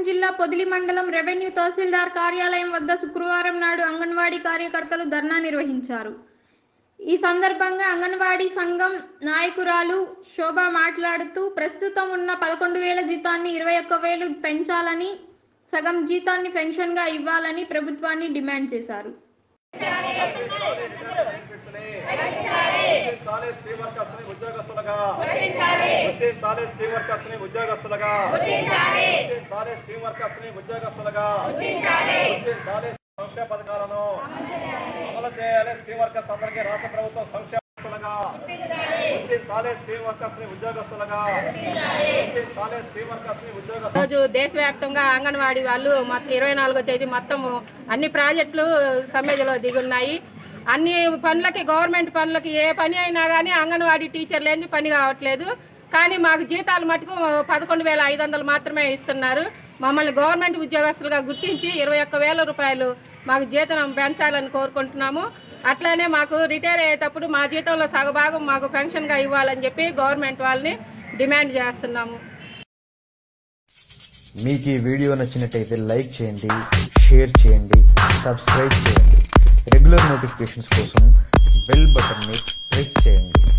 జిల్లా పొదిలి మండలం రెవెన్యూ తహసీల్దార్ కార్యాలయం వద్ద శుక్రవారం నాడు అంగన్వాడీ కార్యకర్తలు ధర్నా నిర్వహించారు ఈ సందర్భంగా అంగన్వాడీ సంఘం నాయకురాలు శోభ మాట్లాడుతూ ప్రస్తుతం ఉన్న పదకొండు వేల జీతాన్ని ఇరవై ఒక్క వేలు పెంచాలని సగం జీతాన్ని పెన్షన్గా ఇవ్వాలని ప్రభుత్వాన్ని డిమాండ్ చేశారు గుర్తించాలి స్కీమ్ వర్కర్స్ ని ఉద్యోగస్తులుగా గుర్తించాలి స్కీమ్ వర్కర్స్ ని ఉద్యోగస్తులుగా గుర్తించాలి స్కీమ్ వర్కర్స్ ని ఉద్యోగస్తులుగా గుర్తించాలి సంక్షేమ పథకాలను అమలు చేయాలి స్కీమ్ వర్కర్స్ అందరికీ రాష్ట్ర ప్రభుత్వం సంక్షేమస్తులుగా గుర్తించాలి స్కీమ్ వర్కర్స్ ని ఉద్యోగస్తులుగా గుర్తించాలి స్కీమ్ వర్కర్స్ ని ఉద్యోగస్తులుగా రోజు దేశవ్యాప్తంగా అంగన్వాడీ వాళ్ళు మొత్తం ఇరవై నాలుగో తేదీ మొత్తం అన్ని ప్రాజెక్టులు సమ్మెలో దిగున్నాయి అన్ని పనులకి గవర్నమెంట్ పనులకి ఏ పని అయినా కానీ అంగన్వాడీ టీచర్ లేని పని కావట్లేదు కానీ మాకు జీతాలు మటుకు పదకొండు వేల ఐదు వందలు మాత్రమే ఇస్తున్నారు మమ్మల్ని గవర్నమెంట్ ఉద్యోగస్తులుగా గుర్తించి ఇరవై ఒక్క వేల రూపాయలు మాకు జీతం పెంచాలని కోరుకుంటున్నాము అట్లానే మాకు రిటైర్ అయ్యేటప్పుడు మా జీతంలో సగభాగం మాకు పెన్షన్గా ఇవ్వాలని చెప్పి గవర్నమెంట్ వాళ్ళని డిమాండ్ చేస్తున్నాము మీకు ఈ వీడియో నచ్చినట్టయితే లైక్ చేయండి షేర్ చేయండి సబ్స్క్రైబ్ చేయండి రెగ్యులర్ నోటిఫికేషన్స్ కోసం బెల్ బటన్ని ప్రెస్ చేయండి